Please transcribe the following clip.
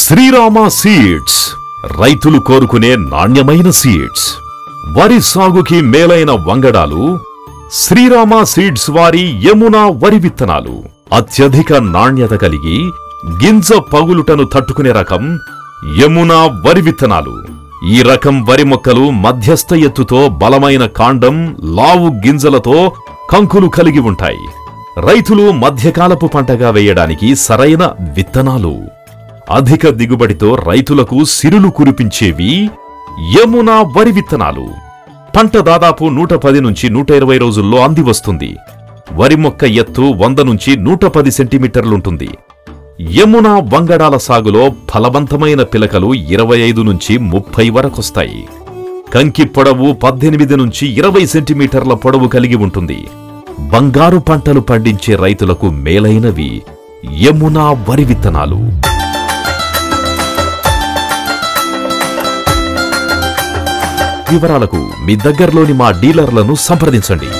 Srirama seeds రైతులు కోరుకునే నాణ్యమైన సీడ్స్ వరి సాగుకి మేలైన వంగడాలు శ్రీరామ సీడ్స్ వారి యమునా వరి విత్తనాలు అత్యధిక నాణ్యత కలిగి గింజ పగులుటను తట్టుకునే రకం యమునా వరి విత్తనాలు ఈ రకం వరి మొక్కలు మధ్యస్థ ఎత్తుతో బలమైన కాండం లావు గింజలతో కంకులు కలిగి ఉంటాయి రైతులు మధ్యకాలపు పంటగా వేయడానికి సరైన విత్తనాలు అధిక దిగుబడితో రైతులకు సిరులు కురిపించేవి యమునా వరి విత్తనాలు పంట దాదాపు నూట పది నుంచి నూట ఇరవై రోజుల్లో అంది వస్తుంది వరి మొక్క ఎత్తు వంద నుంచి నూట పది సెంటీమీటర్లుంటుంది యమునా వంగడాల సాగులో ఫలవంతమైన పిలకలు ఇరవై ఐదు నుంచి ముప్పై వరకొస్తాయి కంకి పొడవు పద్దెనిమిది నుంచి ఇరవై సెంటీమీటర్ల పొడవు కలిగి ఉంటుంది బంగారు పంటలు పండించే రైతులకు మేలైనవి యమునా వరి విత్తనాలు వివరాలకు మీ దగ్గరలోని మా డీలర్లను సంప్రదించండి